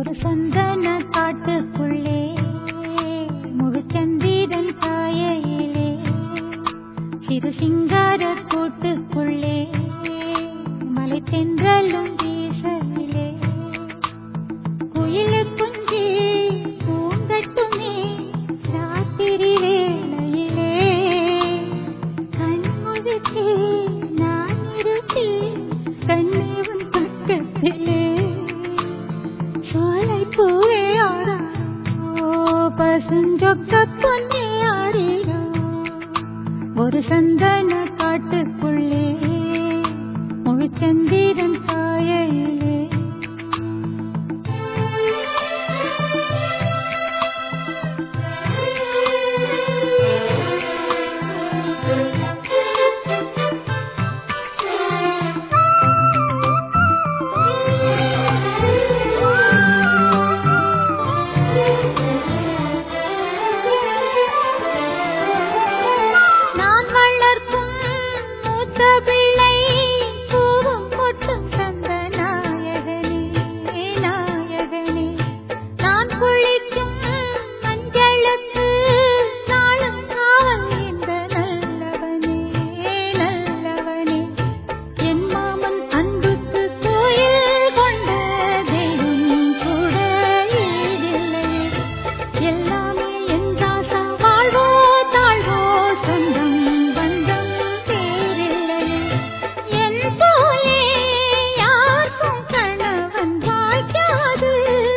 ஒரு சந்தன காட்டுக்குள்ளே முழுச்சந்திரன் காயையிலே சிறு சிங்கார கூட்டுக்குள்ளே மலை தென்றலும் வீசையிலே குயிலு குஞ்சு பூங்கட்டுமே ராத்திரி வேளையிலே கண்முழிச்சே நான் இருப்பேன் கண்ணே உன் பக்கத்திலே சோலை பூவே ஆராரோ பசுஞ்சொக்க பொன்னே ஆரிரோ ஒரு சந்தன காட்டுக்குள்ளே முழுச்சந்திரன் காயையிலே நான் வளர்க்கும் மூத்த பிள்ளை பூவும் பொட்டும் தந்த நாயகனே நாயகனே நான் குளிக்கும் மஞ்சளுக்கு நாளும் காவல் இந்த நல்லவனே நல்லவனே என் மாமன் அன்புக்கு கோயில் கொண்ட தெய்வம் கூட ஈடில்லையே எல்லாமே என் ராசா வாழ்வோ தாழ்வோ சொந்தம் பந்தம் பேரில்லையே என் போலே யாருக்கும் கணவன் வாய்க்காது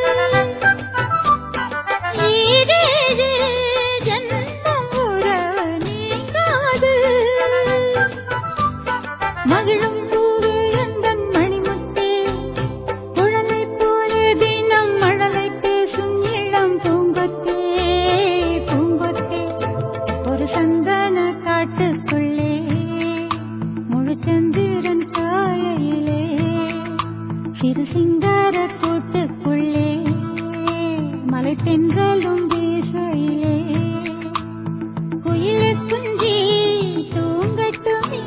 ஈடேழு ஜன்மம் உறவு நீங்காது மகிழும் பூவே எந்தன் மணிமுத்தே குழலை போலே தினம் மழலை பேசும் இளம் பூங்கொத்தே பூங்கொத்தே ஒரு சந்தன காட்டுக்குள்ளே முழுச்சந்திரன் காயையிலே சிறு சிங்கார கூட்டுக்குள்ளே மலை தென்றலும் வீசையிலே குயிலு குஞ்சி தூங்கட்டுமே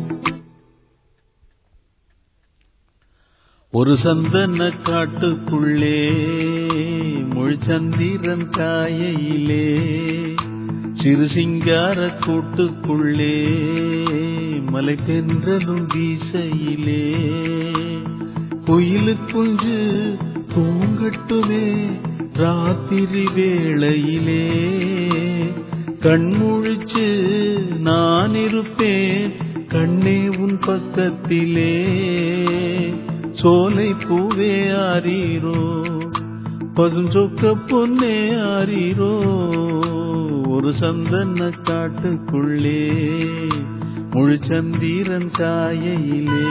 ஒரு சந்தன காட்டுக்குள்ளே முழுச்சந்திரன் காயையிலே சிறு சிங்கார கூட்டுக்குள்ளே மலை தென்றலும் வீசையிலே குயிலு குஞ்சு தூங்கட்டுமே ராத்திரி வேளையிலே கண்முழிச்சு நான் இருப்பேன் கண்ணே உன் பக்கத்திலே சோலை பூவே ஆரீரோ பசும் சொக்க பொன்னே ஆரீரோ ஒரு சந்தன காட்டுக்குள்ளே முழுச்சந்திரன் காயையிலே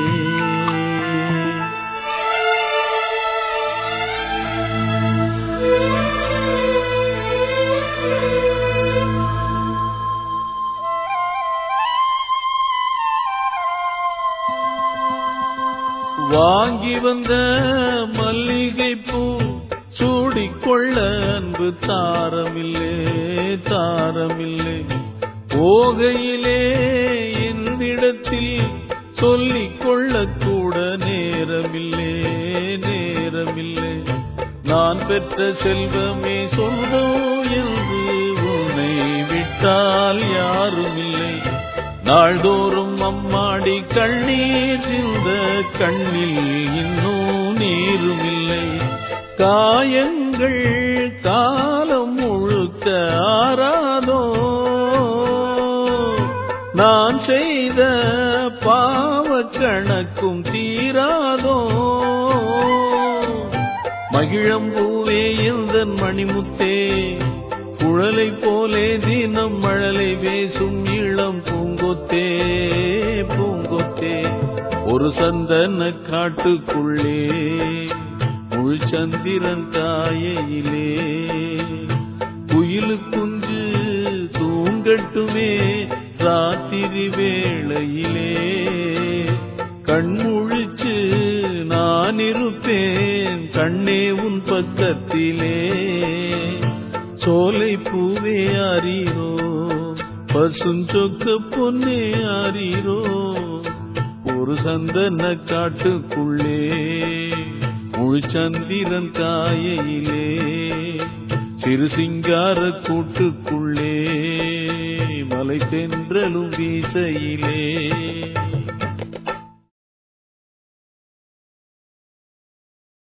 வாங்கி வந்த மல்லிகை பூ சூடிக்கொள்ள அன்பு தாரமில்லே தாரமில்லை போகையிலே என்னிடத்தில் சொல்லிக் கொள்ளக்கூட நேரமில்லே நேரமில்லை நான் பெற்ற செல்வமே சொந்தம் என்று உன்னை விட்டால் யாருமில்லை நாள்தோறும் அம்மாடி கண்ணீர் சிந்த கண்ணில் இன்னும் நீருமில்லை காயங்கள் காலம் முழுக்க ஆறாதோ நான் செய்த பாவ கணக்கும் தீராதோ மகிழம்பூவே எந்தன் மணிமுத்தே குழலை போலே தினம் மழலை பேசும் இளம் பூங்கொத்தே பூங்கொத்தே ஒரு சந்தன காட்டுக்குள்ளே முழுச்சந்திரன் தாயையிலே குயிலு குஞ்சு தூங்கட்டுமே ராத்திரி வேளையிலே கண்முழிச்சு நான் இருப்பேன் கண்ணே உன் பக்கத்திலே சோலை பூவே அறிரோ பசுஞ்சொக்க பொன்னே அறிரோ ஒரு சந்தன காட்டுக்குள்ளே முழு முழு சந்திரன் காயையிலே சிறு சிங்கார கூட்டுக்குள்ளே மலை தென்றலும் வீசையிலே